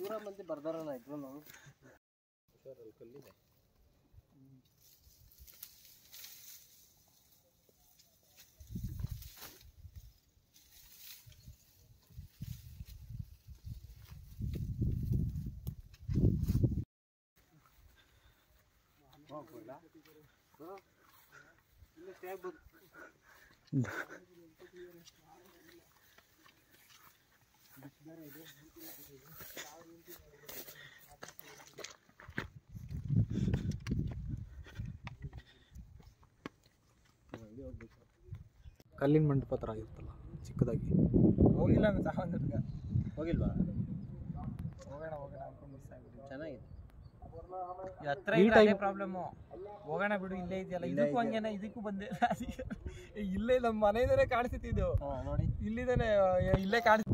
ದೂರ ಮಂದಿ ಬರ್ದಾರಲ್ಲ ಇದ್ರು ನಾವು ಇಲ್ಲಿ stay ಆಗ್ಬೋದು. ಕಲ್ಲಿನ ಮಂಟಪ ಥರ ಆಗಿರುತ್ತಲ್ಲ ಚಿಕ್ಕದಾಗಿ ಹೋಗಿಲ್ಲ ನಾನು ಸಾವಂದ್ರಗ ಹೋಗಿಲ್ವಾ ಹೋಗೋಣ ಹೋಗೋಣ ಅನ್ಕೊಂಡು ಮಿಸ್ ಆಗ್ಬಿಟ್ಟು ಚೆನ್ನಾಗಿದೆ ಹತ್ರ ಈ ಇದ್ರೆ ಅದೇ time- ಪ್ರಾಬ್ಲಮ್ಮು ಹೋಗೋಣ ಬಿಡು ಇಲ್ಲೇ ಇದೆಯಲ್ಲ ಇಲ್ಲೇ ಇದಕ್ಕೂ ಇದೆ. ಹಂಗೇನೆ ಇದಕ್ಕೂ ಬಂದೆ ಏ, ಇಲ್ಲೇ ನಮ್ಮ ಮನೆಯಿಂದನೇ ಕಾಣಿಸ್ತಿದ್ದು ಹಾಂ ನೋಡಿ ಇಲ್ಲಿದ್ದಾನೆ ಏ, ಇಲ್ಲೇ ಕಾಣಿಸ್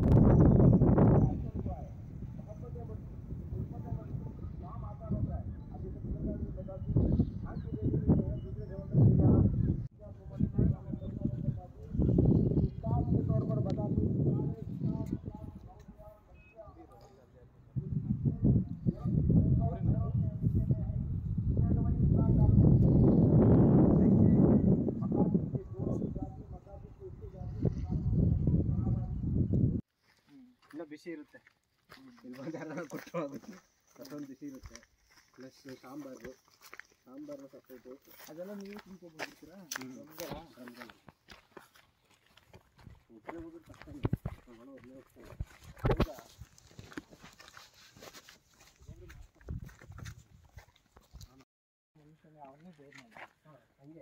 ಇನ್ನೂ ಬಿಸಿ ಇರುತ್ತೆ ಇಲ್ಲಿ ಬಂದು ಯಾರು ಕೊಟ್ಟು ಹೋಗುತ್ತೆ ಅಷ್ಟೊಂದು ಬಿಸಿ ಇರುತ್ತೆ ಪ್ಲಸ್ ಸಾಂಬಾರು ಸಾಂಬಾರು ಸಪ್ರೇಟು ಅದೆಲ್ಲ ನೀವು ತಿನ್ಕೊಂಡ್ಬಿಡ್ತೀರಾ ರಂಜಾನ್ ಒಬ್ಬರೇ ಹೋಗೋದು ಕಷ್ಟನೇ ನಾವು ಒಬ್ಬರೇ ಹೋಗ್ತಾರೆ ಮನುಷ್ಯನೇ ಅವನ್ನೇ ಬೇರೆ ಮಾಡಿ ಹಂಗೆ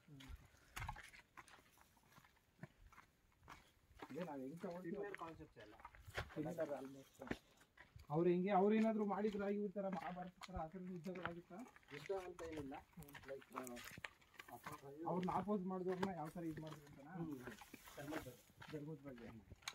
ಇದೇ ನಾವು ಹೆಂಗ್ ತಗೊಳ್ತೀವಿ ಕಾನ್ಸೆಪ್ಟ್ ಎಲ್ಲ ಆಲ್ಮೋಸ್ಟ್ ಅವ್ರು ಹೆಂಗೆ ಅವ್ರು ಏನಾದ್ರು ಮಾಡಿದ್ರ ಇವ್ರ ಥರ ಮಹಾಭಾರತ ಥರ ಆ ಥರ ಯುದ್ಧಗಳಾಗಿತ್ತಾ ಯುದ್ಧ ಅಂತ ಏನಿಲ್ಲ ಲೈಕ್ ಅವ್ರನ್ನ ಆಪೋಸ್ ಮಾಡಿದವ್ರನ್ನ ಯಾವ ಥರ ಇದು ಮಾಡಿದ್ರು ಅಂತನಾ ಧರ್ಮದ ಬಗ್ಗೆ